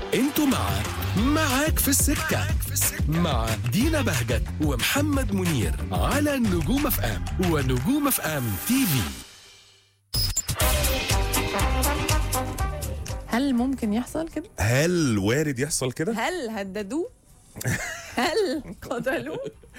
انتوا مع معاك في السكة مع دينا بهجت ومحمد منير على نجوم اف ام ونجوم اف ام تي في هل ممكن يحصل كده؟ هل وارد يحصل كده؟ هل هددوه؟ هل قتلوه؟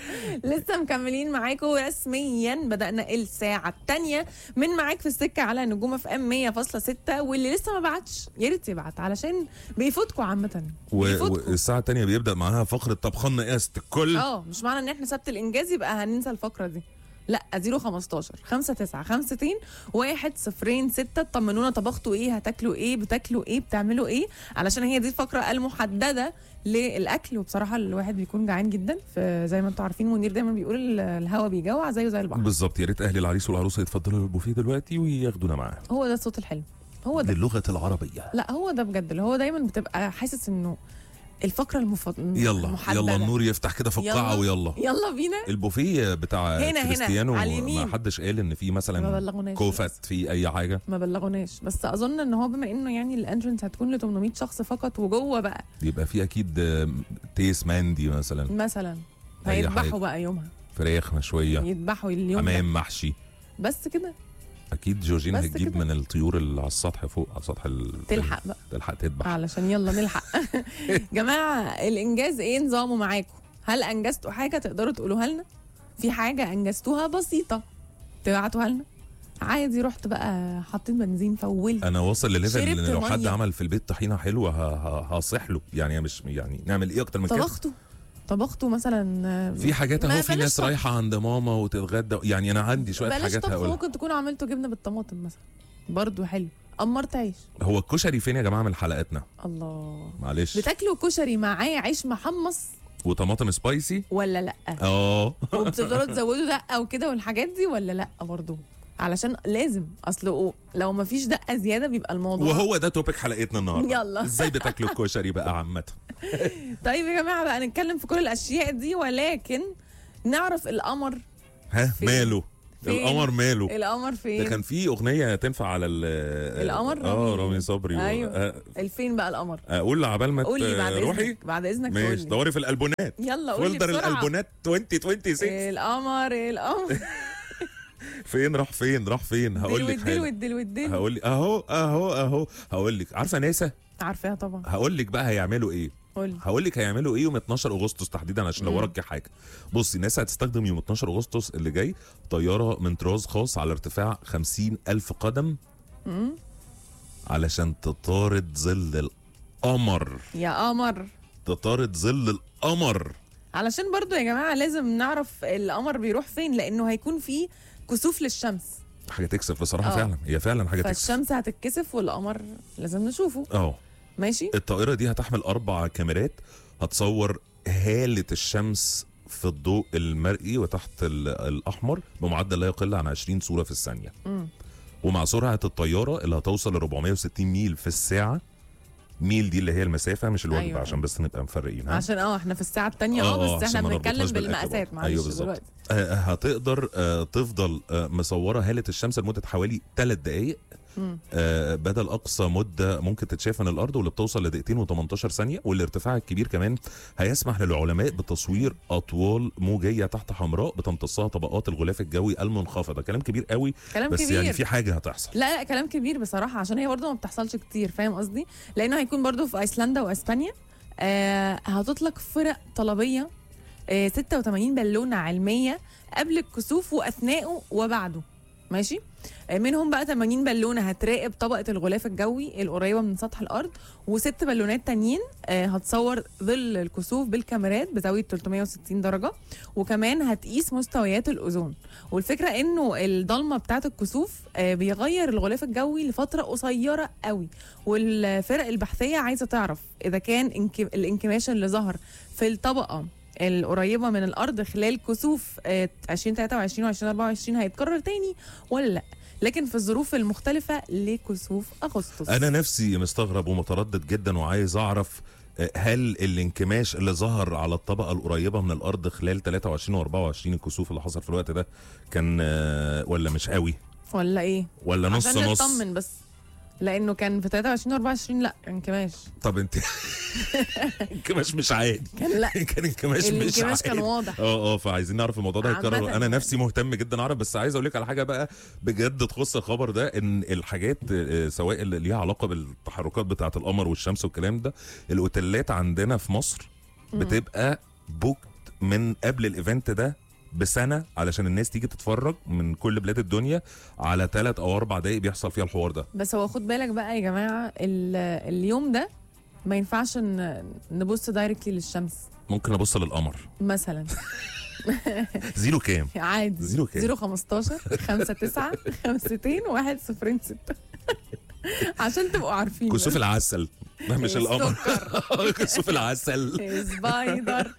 لسه مكملين معاكم رسميا بدأنا الساعة الثانية من معاك في السكة على نجوم اف ام 100.6 واللي لسه ما بعتش يا ريت يبعت علشان بيفوتكم عامة و- بيفوتكم والساعة التانية بيبدأ معاها فقرة طبخان قياست الكل اه مش معنى ان احنا سبت الانجاز يبقى هننسى الفقره دي لا 015 5 9 5 1 0 6 طمنونا طبختوا ايه هتاكلوا ايه بتاكلوا ايه بتعملوا ايه علشان هي دي الفقره المحدده للاكل وبصراحه الواحد بيكون جعان جدا فزي ما انتم عارفين منير دايما بيقول ال- الهوا بيجوع زيه زي البحر بالظبط يا ريت أهل العريس والعروسة يتفضلوا للبوفيه دلوقتي وياخدونا معاهم هو ده الصوت الحلو هو ده للغة العربية لا هو ده بجد اللي هو دايما بتبقى حاسس انه الفقره المفضله يلا يلا النور يفتح كده في القاعة ويلا يلا بينا البوفيه بتاع هنا، هنا، كريستيانو على اليمين. ما حدش قال ان في ما مثلا بلغوناش كوفت في اي حاجه ما بلغوناش بس اظن ان هو بما انه يعني الانترنس هتكون ل 800 شخص فقط وجوه بقى يبقى في اكيد آه، تيس ماندي مثلا مثلا أي هيذبحوا حاجة. بقى يومها فراخ مشويه يذبحوا اليوم ده حمام محشي بس كده اكيد جورجين بس هتجيب كده. من الطيور اللي على السطح فوق على سطح ال... تلحق بقى تلحق تذبح علشان يلا نلحق جماعه الانجاز ايه نظامه معاكم هل انجزتوا حاجه تقدروا تقولوها لنا في حاجه انجزتوها بسيطه تبعتوها لنا عادي رحت بقى حطيت بنزين فولت انا واصل لليفل شربت ان لو حد مية. عمل في البيت طحينه حلوه ه- ه- هصيح له يعني مش يعني نعمل ايه اكتر من كده طبختوا طبختوا مثلا آه، في حاجات ما اهو في بلاش ناس طبخ. رايحه عند ماما وتتغدى يعني انا عندي شويه بلاش حاجات طبخ هقولها ممكن تكونوا عملتوا جبنه بالطماطم مثلا برضو حلو قمرت عيش هو الكشري فين يا جماعه من حلقاتنا الله معلش بتاكلوا كشري معاه عيش محمص وطماطم سبايسي ولا لا اه وبتفضلوا تزودوا دقه وكده والحاجات دي ولا لا برضو علشان لازم اصل لو ما فيش دقه زياده بيبقى الموضوع وهو ده توبيك حلقتنا النهارده يلا. ازاي بتاكلوا الكشري بقى عامه طيب يا جماعه بقى نتكلم في كل الاشياء دي ولكن نعرف القمر ها فين؟ ماله فين؟ القمر ماله القمر ده فين كان في اغنيه تنفع على ال القمر؟ اه رامي. رامي صبري و- أيوة. آه، الفين بقى القمر اقول عبال ما قول لي بعد روحي اذنك بعد اذنك ماشي قول لي دوري في الالبومات يلا قول لي فولدر بسرعه الالبومات 2026 القمر القمر فين راح فين راح فين هقول لك دلو حاجه الدلو الدلو هقول لك اهو اهو اهو هقول لك عارفه ناسا عارفاها طبعا هقول لك بقى هيعملوا ايه قول لي هقول لك هيعملوا ايه يوم 12 اغسطس تحديدا عشان لو مم. وراك حاجه بصي ناسا هتستخدم يوم 12 اغسطس اللي جاي طياره من طراز خاص على ارتفاع 50 الف قدم مم. علشان تطارد ظل القمر يا قمر تطارد ظل القمر علشان برضو يا جماعه لازم نعرف القمر بيروح فين لانه هيكون في كسوف للشمس حاجه تكسب بصراحه آه. فعلا هي فعلا حاجه تكسب فالشمس هتتكسف والقمر لازم نشوفه اه ماشي الطائره دي هتحمل اربع كاميرات هتصور هاله الشمس في الضوء المرئي وتحت ال- الاحمر بمعدل لا يقل عن 20 صوره في الثانيه مم. ومع سرعه الطياره اللي هتوصل ل 460 ميل في الساعه ميل دي اللي هي المسافه مش الوجبه أيوة. أيوة. عشان بس نبقى مفرقين ها عشان اه احنا في الساعه الثانيه آه، اه آه، بس عشان احنا ما بنتكلم نربطهاش بالأكل بالمقاسات برضه. معلش أيوة بالظبط. دلوقتي آه، هتقدر آه، تفضل آه، مصوره هاله الشمس لمده حوالي 3 دقائق مم. آه، بدل اقصى مده ممكن تتشاف من الارض واللي بتوصل لدقيقتين و18 ثانيه والارتفاع الكبير كمان هيسمح للعلماء بتصوير اطوال موجيه تحت حمراء بتمتصها طبقات الغلاف الجوي المنخفضه كلام كبير قوي كلام بس كبير يعني في حاجه هتحصل لا لا كلام كبير بصراحه عشان هي برضه ما بتحصلش كتير فاهم قصدي لانه هيكون برضه في ايسلندا واسبانيا آه هتطلق فرق طلبيه آه 86 بالونه علميه قبل الكسوف واثناءه وبعده ماشي آه منهم بقى 80 بالونه هتراقب طبقه الغلاف الجوي القريبه من سطح الارض وست بالونات تانيين آه هتصور ظل الكسوف بالكاميرات بزاويه 360 درجه وكمان هتقيس مستويات الاوزون والفكره انه الضلمه بتاعه الكسوف آه، بيغير الغلاف الجوي لفتره قصيره قوي والفرق البحثيه عايزه تعرف اذا كان انك- الانكماش اللي ظهر في الطبقه القريبه من الارض خلال كسوف آه، 2023 و 2024 هيتكرر تاني ولا لا لكن في الظروف المختلفه لكسوف اغسطس انا نفسي مستغرب ومتردد جدا وعايز اعرف آه، هل الانكماش اللي ظهر على الطبقه القريبه من الارض خلال 23 و24 الكسوف اللي حصل في الوقت ده كان آه، ولا مش قوي ولا ايه ولا نص عشان نص نطمن بس لانه كان في 23 و 24 لا انكماش طب انت انكماش مش عادي كان لا كان انكماش مش الانكماش كان عادي واضح اه اه فعايزين نعرف الموضوع ده هيتكرر عامةً انا يعني. نفسي مهتم جدا اعرف بس عايز اقول لك على حاجه بقى بجد تخص الخبر ده ان الحاجات آه، سواء اللي ليها علاقه بالتحركات بتاعه القمر والشمس والكلام ده الاوتيلات عندنا في مصر بتبقى بوكت من قبل الايفنت ده بسنه علشان الناس تيجي تتفرج من كل بلاد الدنيا على ثلاث او اربع دقايق بيحصل فيها الحوار ده بس هو خد بالك بقى يا جماعه ال- اليوم ده ما ينفعش ن- نبص دايركتلي للشمس ممكن ابص للقمر مثلا زيرو كام عادي زيرو كام؟ 0 15 5 9 5 1 0 6 عشان تبقوا عارفين كسوف العسل ده مش القمر السكر. كسوف العسل سبايدر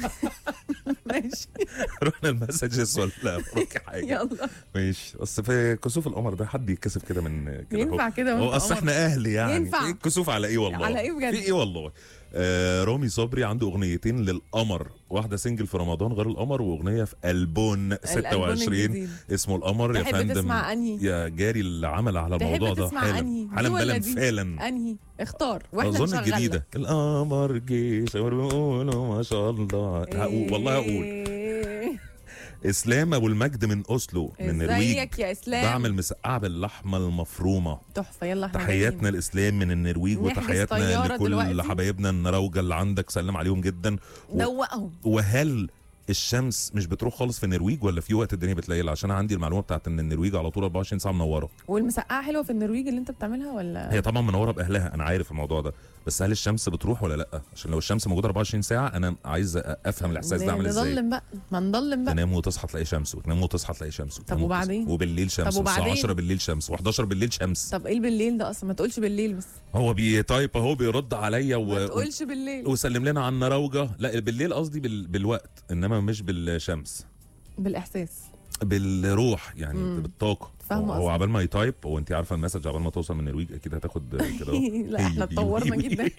ماشي رحنا المسجز ولا وراكي حاجه يلا ماشي اصل في كسوف القمر ده حد يتكسف كده من كده ينفع هو. كده هو وانت اصل قمر؟ احنا اهل يعني ينفع. إيه الكسوف على ايه والله على إيه بجد؟ في ايه والله آه رامي صبري عنده اغنيتين للقمر واحده سنجل في رمضان غير القمر واغنيه في البون 26 الجديد. اسمه القمر يا تحب فندم تسمع أنهي؟ يا جاري اللي عمل على تحب الموضوع ده تسمع حالا أنهي؟ دي حالا ولا بلا دي؟ فعلا انهي اختار واحنا اظن نشغلها. الجديده القمر جه بيقولوا ما شاء الله هقول والله هقول إيه. اسلام ابو المجد من اوسلو من النرويج ازيك يا اسلام بعمل مسقعه باللحمه المفرومه تحفه يلا احنا تحياتنا الاسلام من النرويج نحجز وتحياتنا طيارة لكل دلوقتي. حبايبنا النراوجه اللي عندك سلم عليهم جدا و- دوقهم وهل الشمس مش بتروح خالص في النرويج ولا في وقت الدنيا بتليل عشان أنا عندي المعلومه بتاعت ان النرويج على طول 24 ساعه منوره والمسقعه حلوه في النرويج اللي انت بتعملها ولا هي طبعا منوره باهلها انا عارف الموضوع ده بس هل الشمس بتروح ولا لا عشان لو الشمس موجوده 24 ساعه انا عايز افهم الاحساس ده عامل ازاي نضلم بقى ما نضلم بقى تنام وتصحى تلاقي شمس وتنام وتصحى تلاقي شمس وتنام وبعدين؟ وتصحى- وبالليل شمس طب والساعه وبعدين؟ 10 بالليل شمس و11 بالليل شمس طب ايه بالليل ده اصلا ما تقولش بالليل بس هو بيتايب اهو بيرد عليا ما و... تقولش بالليل وسلم لنا عن نراوجه لا بالليل قصدي بال... بالوقت انما مش بالشمس بالاحساس بالروح يعني مم. بالطاقه فاهمة هو- هو قصدك. عبال ما يتايب هو انت عارفه المسج عبال ما توصل من النرويج اكيد هتاخد كده أهو. لا احنا اتطورنا جدا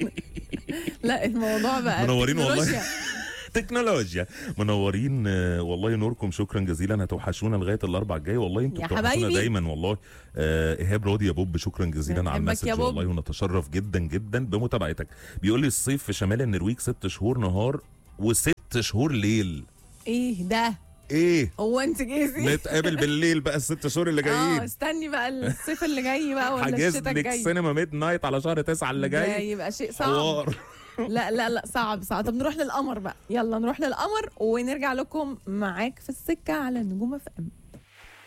لا الموضوع بقى منورين والله. تكنولوجيا. تكنولوجيا منورين آه، والله نوركم شكرا جزيلا هتوحشونا لغايه الاربع الجاي والله انتوا يا بتوحشونا حبايبي. دايما والله آه، ايهاب راضي يا بوب شكرا جزيلا على بنحبك المسج يا بوب. والله ونتشرف جدا جدا بمتابعتك بيقول لي الصيف في شمال النرويج ست شهور نهار وست شهور ليل ايه ده ايه هو انت جيزي نتقابل بالليل بقى الست شهور اللي اه جايين استني بقى الصيف اللي جاي بقى ولا حاجز الشتاء لك الجاي سينما ميد نايت على شهر تسعة اللي ده جاي يبقى شيء صعب حوار لا لا لا صعب صعب طب نروح للقمر بقى يلا نروح للقمر ونرجع لكم معاك في السكه على نجوم اف ام